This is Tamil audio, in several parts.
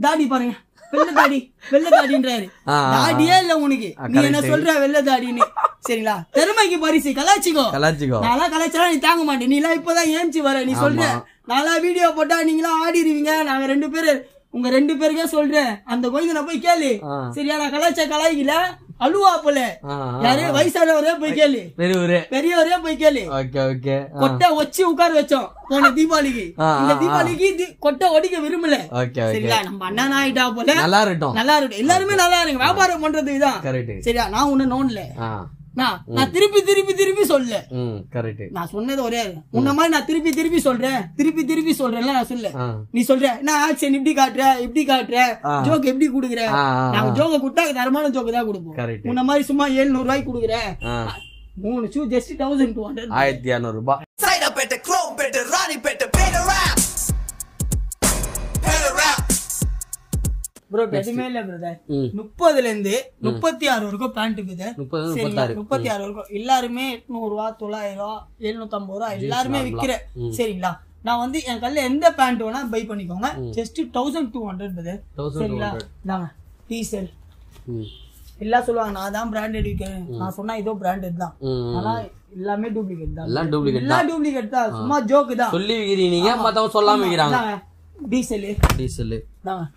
தாடி பாருங்க வெள்ளை தாடி வெள்ளை தாடின்றாரு ஆ, ஆ, தாடியே இல்ல உனக்கு நீ என்ன சொல்ற வெள்ளை தாடின்னு சரிங்களா திறமைக்கு பரிசு கலாச்சிக்கோ கலாச்சிக்கோ நான்லாம் கலாச்சாரம் நீ தாங்க மாட்டேன் நீ எல்லாம் இப்பதான் ஏஞ்சி வர நீ சொல்ற நான்லாம் வீடியோ போட்டா நீங்களாம் ஆடிடுவீங்க நாங்க ரெண்டு பேரு உங்க ரெண்டு பேருக்கே சொல்றேன் அந்த கோயிந்த போய் கேளு ஆ. சரியா நான் கலாச்சார கலாய்க்கல அழுவா போல ஆ, ஆ. யாரு வயசானவரே போய் கேளு பெரியவரு பெரியவரே போய் கேளு ஓகே ஓகே கொட்டை வச்சு உட்கார வச்சோம் போன தீபாவளிக்கு ஆ, இந்த ஆ, தீபாவளிக்கு தி- கொட்டை ஒடிக்க விரும்பல ஓகே ஓகே சரிங்களா நம்ம அண்ணன் ஆயிட்டா போல நல்லா இருக்கட்டும் நல்லா இருக்கு எல்லாருமே நல்லா இருக்கு வியாபாரம் பண்றது இதான் கரெக்ட் சரியா நான் உன்ன நோண்டல ஆ நான் நான் திருப்பி திருப்பி திருப்பி சொல்ல ம் கரெக்ட் நான் சொன்னது ஒரே ஆளு. உன்ன மாதிரி நான் திருப்பி திருப்பி சொல்றேன் திருப்பி திருப்பி சொல்றேன்ல நான் சொல்ல ஆ நீ சொல்ற நான் ஆக்ஷன் இப்படி காட்டுற இப்படி காட்டுற ஆ. ஜோக் எப்படி குடுக்குற ஆ, ஆ, நாங்க ஜோக்க கொடுத்தா தரமான ஜோக்கு தான் கொடுப்போம் கரெக்ட் உன்ன மாதிரி சும்மா 700 ரூபாய்க்கு குடுக்குற ஆ மூணு shoe just thousand two hundred ஆயிரத்தி இரநூறு ரூபாய் Side up at the chrome, better Ronnie, better better rap. Better rap. Bro எதுவுமே இல்ல பிரதர் ம் முப்பதுல இருந்து முப்பத்தி ஆறு வரைக்கும் பேண்ட் பிரதர் முப்பது சரிங்களா முப்பத்தாறு முப்பத்தி ஆறு வரைக்கும் எல்லாருமே எட்நூறு ரூபா தொள்ளாயிரம் ரூபா எழுநூத்தி ஐம்பது ரூபா எல்லாருமே விக்கிற சரிங்களா நான் வந்து என் கல்ல எந்த பேண்ட் வேணா பை பண்ணிக்கோங்க just thousand two hundred brother thousand சரிங்களா இந்தாங்க டீசல் ம் எல்லாம் சொல்லுவாங்க நான் தான் பிராண்டட் விற்கிறேன் நான் சொன்னா இதோ பிராண்டட் தான் ம் ஆனா எல்லாமே டூப்ளிகேட் தான் எல்லாம் டூப்ளிகேட் எல்லாம் டூப்ளிகேட் தான் சும்மா ஜோக்கு தான் சொல்லி விக்கிறீங்க மத்தவங்க சொல்லாம விக்கிறாங்க டீசல் டீசல் தாங்க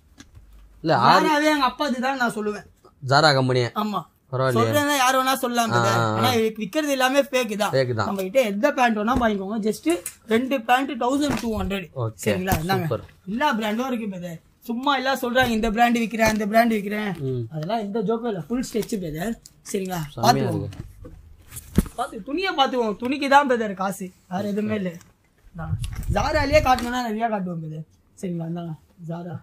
இல்ல யாராவே எங்க அப்பாது தான் நான் சொல்லுவேன் ஜாரா கம்பெனி ஆமா பரவாயில்லையே சொல்றேன்னா யார் வேணா சொல்லலாம் brother. ஆனா இதுக்கு விக்கிறது எல்லாமே ஃபேக் தான் ஃபேக் தான் நம்ம கிட்ட எந்த பேண்ட் வேணா வாங்கிக்கோங்க ஜஸ்ட் ரெண்டு pant thousand two hundred okay சரிங்களா இந்தாங்க சூப்பர் எல்லா பிராண்டும் இருக்கு பிரதர் சும்மா எல்லாம் சொல்றாங்க இந்த பிராண்ட் விக்கிறேன் இந்த பிராண்ட் விக்கிறேன் ம் அதெல்லாம் எந்த ஜோக்கும் இல்ல ஃபுல் ஸ்டெச் பிரதர் சரிங்களா செமையா பாத்துக்கோங்க இருக்கு பார்த்து துணியை பார்த்துக்குவோம் துணிக்கு தான் பிரதர் காசு வேற எதுவுமே இல்லை நான் ஜாராலேயே காட்டணும்னா நிறைய காட்டுவோம் பிரதர் சரிங்களா இந்தாங்க ஜாரா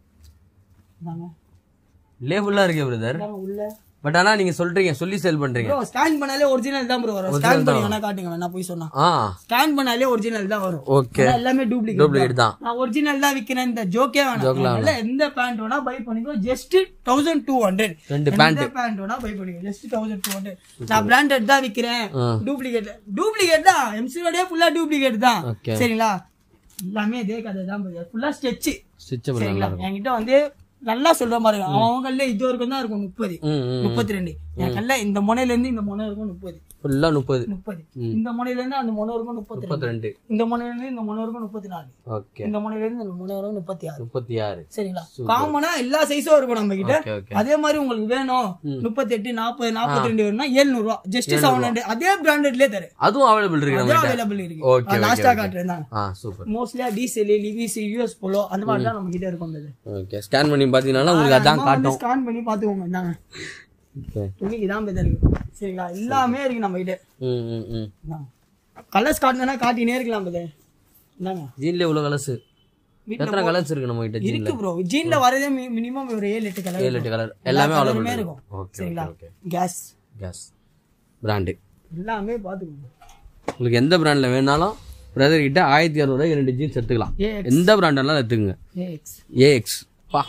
இந்தாங்க லேபுல்லா இருக்கு பிரதர் இந்தாங்க உள்ள பட் ஆனா நீங்க சொல்றீங்க சொல்லி சேல் பண்றீங்க ப்ரோ ஸ்கேன் பண்ணாலே ஒரிஜினல் தான் ப்ரோ வரும் ஸ்கேன் பண்ணி வேணா காட்டுங்க வேணா போய் சொன்னா ஆ ஸ்கேன் பண்ணாலே ஒரிஜினல் தான் வரும் ஓகே ஆனா எல்லாமே டூப்ளிகேட் டூப்ளிகேட் தான் நான் ஒரிஜினல் தான் விக்கிறேன் இந்த ஜோக்கே வேணாம் அதனால எந்த பேண்ட் வேணா பை பண்ணிக்கோ ஜஸ்ட் தௌசண்ட் டூ ஹண்ட்ரட் ரெண்டு எந்த பேண்ட் வேணா பை பண்ணிக்கோ ஜஸ்ட் தௌசண்ட் டூ ஹண்ட்ரட் நான் பிராண்டட் தான் விக்கிறேன் ஆ. டூப்ளிகேட் டூப்ளிகேட் தான் எம்சியோடய ஃபுல்லா டூப்ளிகேட் தான் ஓகே சரிங்களா எல்லாமே இதே கதை தான் ஃபுல்லா ஸ்டெச் ஸ்டிச் சரிங்களா என்கிட்ட வந்து நல்லா சொல்ற மாதிரி அவங்க கல்ல இது வரைக்கும் தான் இருக்கும் முப்பது ம் ம் முப்பத்தி ரெண்டு என் கல்ல இந்த முனையில இருந்து இந்த முனை இருக்கும் முப்பது ஃபுல்லா முப்பது முப்பது இந்த முனையில இருந்து அந்த முனை இருக்கும் முப்பத்தி ரெண்டு முப்பத்தி ரெண்டு இந்த முனையில இருந்து இந்த முனை இருக்கும் முப்பத்தி நாலு ஓகே இந்த முனையில இருந்து இந்த முனை வரும் முப்பத்தி ஆறு முப்பத்தி ஆறு சரிங்களா காமனா எல்லா சைஸும் இருக்கும் நம்ம கிட்ட ஓகே ஓகே அதே மாதிரி உங்களுக்கு வேணும் முப்பத்தி எட்டு நாற்பது நாற்பத்தி ரெண்டு வேணும்னா ஏழுநூறு ரூபா ஜஸ்ட் செவன் ஹண்ட்ரட் அதே பிராண்டட்லயே தரு அதுவும் அவைலபிள் இருக்கு அதே நம்ம அவைலபிள் ஓகே, இருக்கு ஓகே, லாஸ்டா காட்டுறேன் தான் ஆ சூப்பர் மோஸ்ட்லியா டீசல் லிவிஸ் யூஎஸ் போலோ அந்த மாதிரி தான் நம்ம கிட்ட இருக்கும் அது ஓகே ஸ்கேன் பண்ணி பாத்தீங்கன்னா உங்களுக்கு அதான் காட்டும் ஸ்கேன் பண்ணி பாத்துக்கோங்க இந்தாங்க ஓகே துணிக்கு தான் பெதர் இருக்கு சரிங்களா எல்லாமே இருக்கு நம்ம கிட்ட ம் ம் ம் கலர்ஸ் காட்டினா காட்டினே இருக்கலாம் பெதர் இந்தாங்க ஜீன்ல இவ்வளவு கலர்ஸ் வீட்ல எத்தனை கலர்ஸ் இருக்கு நம்ம கிட்ட ஜீன்ல இருக்கு ப்ரோ ஜீன்ல வரதே மினிமம் ஒரு ஏழு எட்டு கலர் ஏழு எட்டு கலர் எல்லாமே எல்லா அவைலபிள் colour-மே இருக்கும் இருக்கும். ஓகே சரிங்களா ஓகே கேஸ் கேஸ் பிராண்டு எல்லாமே பாத்துக்கோங்க உங்களுக்கு எந்த பிராண்ட்ல வேணாலும் பிரதர் கிட்ட ஆயிரத்தி இரநூறுவா ரெண்டு ஜீன்ஸ் எடுத்துக்கலாம் ஏஎக்ஸ் எந்த பிராண்டெல்லாம் எடுத்துக்கங்க ஏஎக்ஸ் ஏஎக்ஸ் பா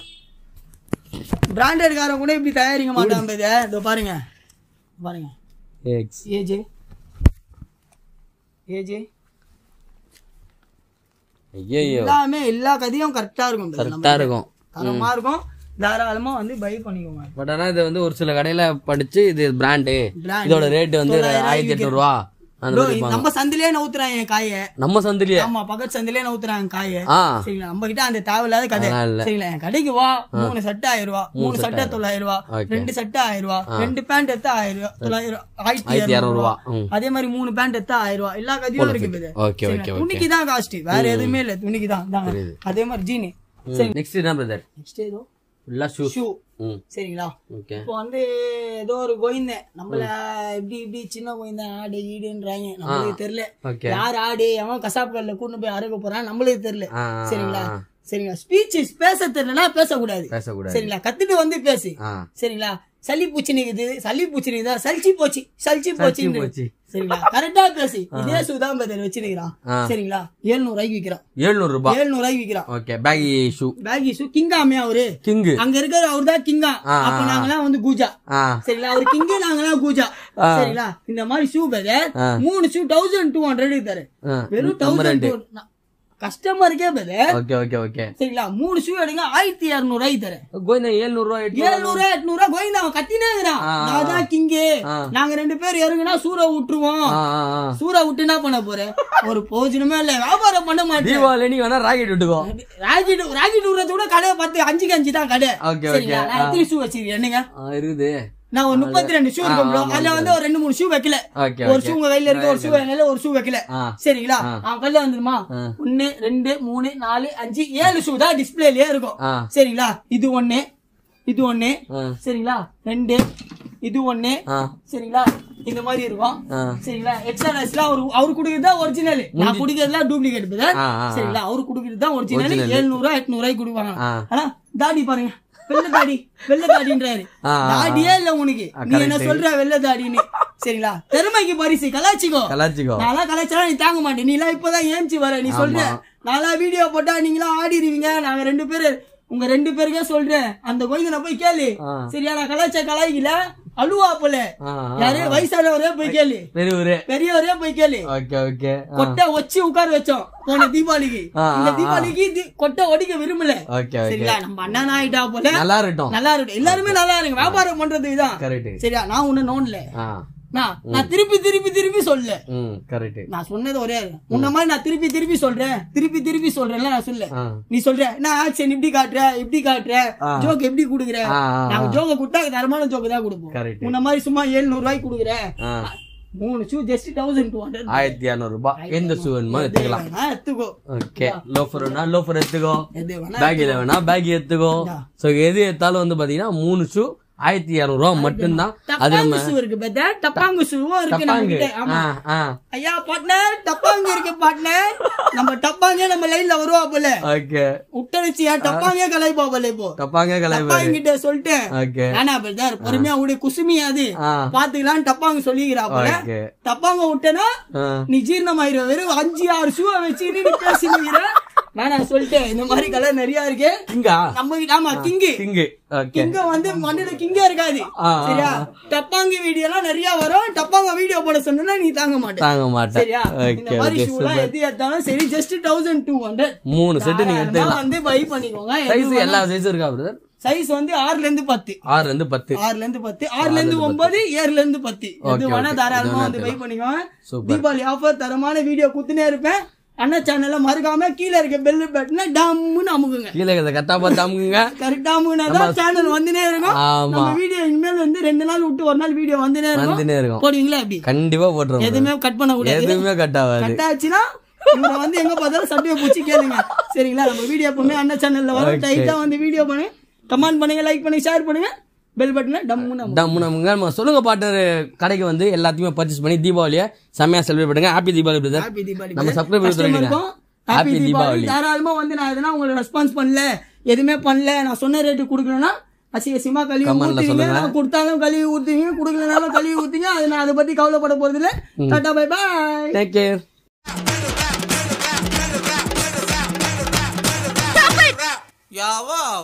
பிராண்டட் காரன் கூட இப்படி தயாரிக்க மாட்டான் பெரிய இதோ பாருங்க பாருங்க ஏஎக்ஸ் ஏஜே ஏஜே ஐயோ எல்லாமே எல்லா கதையும் கரெக்டா இருக்கும் brother. கரெக்டா இருக்கும் தரமா இருக்கும் தாராளமா வந்து பை பண்ணிக்கோங்க பட் ஆனா இது வந்து ஒரு சில கடையில படிச்சு இது பிராண்டு Brand. இதோட ரேட் வந்து ஆயிரத்தி எட்நூறு ரூபா அந்த Bro, மாதிரி இருப்பாங்க. நம்ம சந்திலே நவுத்துறாங்க என் காய நம்ம சந்திலேயே ஆமா பக்கத்து சந்திலே நவுத்துறாங்க காய ஆ சரிங்களா நம்ம கிட்ட அந்த தேவையில்லாத கதை அதெல்லாம் இல்ல. சரிங்களா என் கடைக்கு வா மூணு சட்டை ஆயிரம் ரூபா மூணு சட்டை தொள்ளாயிரம் ரூபா Okay. ரெண்டு சட்டை ஆயிரம் ரூபா ரெண்டு பேண்ட் எடுத்தா ஆயிரம் ரூபா தொள்ளாயிரம் ஆயிரத்தி ஆயிரத்தி இரநூறு இரநூறுவா ரூபா ம் அதே மாதிரி மூணு பேண்ட் எடுத்தா ஆயிரம் ரூபா எல்லா கதையும் இருக்கு இது ஓகே ஓகே துணிக்கு தான் காஸ்ட் வேற எதுவுமே இல்ல துணிக்கு தான் தாங்க அதே மாதிரி ஜீனு நெக்ஸ்ட் என்ன பிரதர் நெக்ஸ்ட் ஏதோ ஃபுல்லா ஷூ ஷூ ம் சரிங்களா ஓகே இப்போ வந்து ஏதோ ஒரு கோயிந்தேன் நம்மள இப்படி இப்படி சின்ன கோயிந்தேன் ஆடு ஈடுன்றாங்க நம்மளுக்கு தெரியல ஓகே யார் ஆடு எவன் கசாப்பு கல்ல கூட்டு போய் அறுக்க போறான் நம்மளுக்கு தெரியல ஆ சரிங்களா சரிங்களா ஸ்பீச் பேச தெரியலனா பேசக்கூடாது பேசக்கூடாது சரிங்களா கத்துட்டு வந்து பேசு ஆ சரிங்களா சளி பூச்சி நிக்குது சளி பூச்சி நிக்குதா சளிச்சு போச்சு சளிச்சு போச்சு போச்சு சரிங்களா கரெக்டா பேசு இதே சுதாம் பேதர் வச்சிருக்கிறான் ஆ. சரிங்களா ஏழுநூறு ரூபாய்க்கு விக்கிறான் ஏழ்நூறு ரூபாய் ஏழுநூறு ரூபாய்க்கு விக்கிறான் ஓகே பேகி ஷூ பேகி சு கிங்காமே அவரு கிங்கு அங்க இருக்கிற அவர் தான் கிங்கா ஆ, அப்ப நாங்கெல்லாம் வந்து கூஜா ஆ சரிங்களா அவர் கிங்கு நாங்கெல்லாம் கூஜா சரிங்களா இந்த மாதிரி ஷூ பேதர் ஆ. மூணு ஷூ தௌசண்ட் டூ ஹண்ட்ரட் தரு ஆ. வெறும் நம்ம தௌசண்ட் ரெண்டு டூ கஸ்டமருக்கே பிரதர் ஓகே ஓகே ஓகே சரிங்களா மூணு ஷூ எடுங்க ஆயிரத்தி இரநூறுவாய்க்கு தரேன் கோவிந்தா ஏழ்நூறுவா எட்நூறு ஏழுநூறு எட்நூறுவா கோவிந்தா அவன் கத்தினே இருக்கிறான் ஆ, ஆ, நான் தான் கிங்கு ஆ. நாங்க ரெண்டு பேர் இறங்குனா சூற விட்டுருவோம் ஆ ஆ ஆ சூற விட்டு என்ன பண்ண போற ஒரு போஜனமே இல்ல வியாபாரம் பண்ண மாட்டேன் தீபாவளி நீ வேணா ராக்கெட் விட்டுக்கோ ராக்கெட் ராக்கெட் விடுறத விட கடை பார்த்து அஞ்சுக்கு அஞ்சு தான் கடை ஓகே ஓகே சரிங்களா நான் எத்தனை ஷூ வச்சிருக்கேன் என்னங்க ஆ இருக்குது நான் ஒரு முப்பத்தி ரெண்டு ஷூ இருக்கும் bro. அதுல வந்து ஒரு ரெண்டு மூணு ஷூ வைக்கல ஓகே ஒரு ஷூ உங்க கையில இருக்கு ஒரு ஷூ என்னால ஒரு ஷூ வைக்கல ஆ சரிங்களா அவன் கையில வந்துருமா ஆ. ஒன்னு ரெண்டு மூணு நாலு அஞ்சு ஏழு ஷூ தான் டிஸ்பிளேலயே இருக்கும் ஆ சரிங்களா இது ஒண்ணு இது ஒண்ணு ஆ சரிங்களா ரெண்டு இது ஒண்ணு ஆ சரிங்களா இந்த மாதிரி இருக்கும் ஆ சரிங்களா எக்ஸ்ட்ரா ரைஸ்லாம் அவரு அவரு குடுக்கிறது தான் ஒரிஜினல் நான் குடிக்கிறதுலாம் டூப்ளிகேட் பிரதர் ஆ, ஆ, ஆ. சரிங்களா அவரு குடுக்கிறது தான் ஒரிஜினல் Original. எழுநூறுவா எட்நூறுவாய்க்கு கொடுப்பாங்க ஆ. ஆனா தாடி பாருங்க வெள்ளை தாடி வெள்ளை தாடின்றாரு ஆ, ஆ, தாடியே இல்ல உனக்கு நீ என்ன சொல்ற வெள்ளை தாடின்னு சரிங்களா திறமைக்கு பரிசு கலாச்சிக்கோ கலாச்சிக்கோ நான்லாம் கலாச்சாரம் நீ தாங்க மாட்டேன் நீ எல்லாம் இப்பதான் ஏஞ்சி வர நீ சொல்ற நான்லாம் வீடியோ போட்டா நீங்களாம் ஆடிடுவீங்க நாங்க ரெண்டு பேரு உங்க ரெண்டு பேருக்கே சொல்றேன் அந்த கோயிந்த போய் கேளு ஆ. சரியா நான் கலாச்சார கலாய்க்கல அழுவா போல ஆ ஆ. யாரு வயசானவரே போய் கேளு பெரியவரு பெரியவரே போய் கேளு ஓகே ஓகே ஆ கொட்டை வச்சு உட்கார வச்சோம் போன தீபாவளிக்கு ஆ, ஆ, இந்த ஆ. தீபாவளிக்கு தி- கொட்டை ஒடிக்க விரும்பல ஓகே ஓகே சரிங்களா நம்ம அண்ணன் ஆயிட்டா போல நல்லா இருக்கட்டும் நல்லா இருக்கு எல்லாருமே நல்லா இருக்கு வியாபாரம் பண்றதுக்கு தான் கரெக்ட் சரியா நான் உன்ன நோண்டல ஆ நான் நான் திருப்பி திருப்பி திருப்பி சொல்ல ம் கரெக்ட் நான் சொன்னது ஒரே அது. உன்ன மாதிரி நான் திருப்பி திருப்பி சொல்றேன் திருப்பி திருப்பி சொல்றேன்ல நான் சொல்ல ஆ நீ சொல்ற நான் ஆக்ஷன் இப்படி காட்டுற இப்படி காட்டுற ஆ. ஜோக் எப்படி குடுக்குற ஆ, ஆ, நாங்க ஜோக்க கொடுத்தா தரமான ஜோக்கு தான் கொடுப்போம் கரெக்ட் உன்ன மாதிரி சும்மா ஏழுநூறு ரூபாய்க்கு குடுக்குற ஆ மூணு shoe just thousand two hundred ஆயிரத்தி இரநூறு ரூபாய் எந்த ஷூ வேணுமோ எடுத்துக்கலாம் எடுத்துக்கோ ஓகே லோஃபர் வேணா லோஃபர் எடுத்துக்கோ எது வேணா பேக்கில் வேணா பேக் எடுத்துக்கோ ஸோ எது எடுத்தாலும் வந்து பாத்தீங்கன்னா மூணு ஷூ ஆயிரத்தி இரநூறுவா மட்டும்தான் அது டப்பாங்கு நம்ம ஷூ இருக்கு பெத்த டப்பாங்கு ஷூவும் இருக்கு நம்ம டப்பாங்கு கிட்ட ஆமா ஆ ஆ ஐயா பார்ட்னர் டப்பாங்கு இருக்கு பார்ட்னர் நம்ம டப்பாங்கே நம்ம லைன்ல வருவா போல ஓகே உட்டரிச்சியா டப்பாங்கே கலாய்ப்பா போல இப்போ டப்பாங்க கலைவர் டப்பாங்க கிட்ட சொல்லிட்டேன் ஓகே வேணா பிரதர் பொறுமையா விடு குசுமியாது ஆ பாத்துக்கலாம் டப்பாங்க சொல்லிக்கிறா போல ஓகே டப்பாங்க விட்டனா ஆ நீ ஜீரணமாயிரு வெறும் அஞ்சு ஆறு ஷூ வச்சுக்கிட்டு நீ பேசினுங்கிற நான் சொல்லிட்டேன் இந்த மாதிரி கலர் நிறைய இருக்கு கிங்கா நம்ம கிட்ட ஆமா கிங்கு கிங்கு ஓகே கிங்க வந்து மண்ணில கிங்கே இருக்காது ஆ, ஆ, சரியா டப்பாங்க வீடியோ எல்லாம் நிறைய வரும் டப்பாங்க வீடியோ போட சொன்னா நீ தாங்க மாட்டே தாங்க மாட்டேன் சரியா இந்த ஓகே மாதிரி ஓகே ஷூ எல்லாம் எது எடுத்தாலும் சரி ஜஸ்ட் தௌசண்ட் டூ ஹண்ட்ரட் மூணு செட்டு நீங்க எடுத்துக்கலாம் வந்து பை பண்ணிக்கோங்க சைஸ் எல்லா சைஸும் இருக்கா பிரதர் சைஸ் வந்து ஆறுல இருந்து பத்து ஆறுல இருந்து பத்து ஆறுல இருந்து பத்து ஆறுல இருந்து ஒன்பது ஏழுல இருந்து பத்து எது வேணா தாராளமா வந்து பை பண்ணிக்கோங்க சூப்பர் தீபாவளி ஆஃபர் தரமான வீடியோ குத்துனே இருப்பேன் அண்ணா சேனல்ல மறக்காம கீழே இருக்க பெல் பட்டனை டம்முன்னு அமுக்குங்க கீழே இருக்கிறத கத்தா பார்த்து அமுக்குங்க கரெக்டா அமுக்குனா தான் சேனல் வந்துனே இருக்கும் ஆமா நம்ம வீடியோ இனிமேல் வந்து ரெண்டு நாள் விட்டு ஒரு நாள் வீடியோ வந்துனே இருக்கும் வந்துனே இருக்கும் போடுவீங்களா அப்படி கண்டிப்பா போட்டுருவோம் எதுவுமே கட் பண்ண கூடாது எதுவுமே கட் ஆகாது கட் ஆச்சுன்னா இவரை வந்து எங்க பார்த்தாலும் சட்டையை பூச்சி கேளுங்க சரிங்களா நம்ம வீடியோ எப்பவுமே அண்ணா சேனல்ல வரும் டைட்டா வந்து வீடியோ பண்ணுங்க கமெண்ட் பண்ணுங்க லைக் பண்ணுங்க ஷேர் பண்ணுங்க பெல் பட்டனை டம்முன்னு அமுக்குங்க. டம்மு நமங்க நம்ம சொல்லுங்க பார்ட்னர் கடைக்கு வந்து எல்லாத்தையுமே பர்ச்சேஸ் பண்ணி தீபாவளியை செம்மையா செலிப்ரேட் பண்ணுங்க happy Deepavali brother happy Deepavali நம்ம subscribe பண்ணி Customer சொல்லிடுங்க. க்கும் Happy ஹாப்பி தீபாவளி. தீபாவளி தாராளமா வந்து நான் எதனா உங்களுக்கு ரெஸ்பான்ஸ் பண்ணல எதுவுமே பண்ணல நான் சொன்ன ரேட்டு கொடுக்கலன்னா அசிங்க சிமா கழுவி Comment ல ஊத்துவீங்க சொல்லுங்க. நான் கொடுத்தாலும் கழுவி ஊத்துவீங்க கொடுக்கலனாலும் கழுவி ஊத்துங்க அது நான் அதை பத்தி கவலைப்பட போறது இல்ல tata bye bye take care Yawa.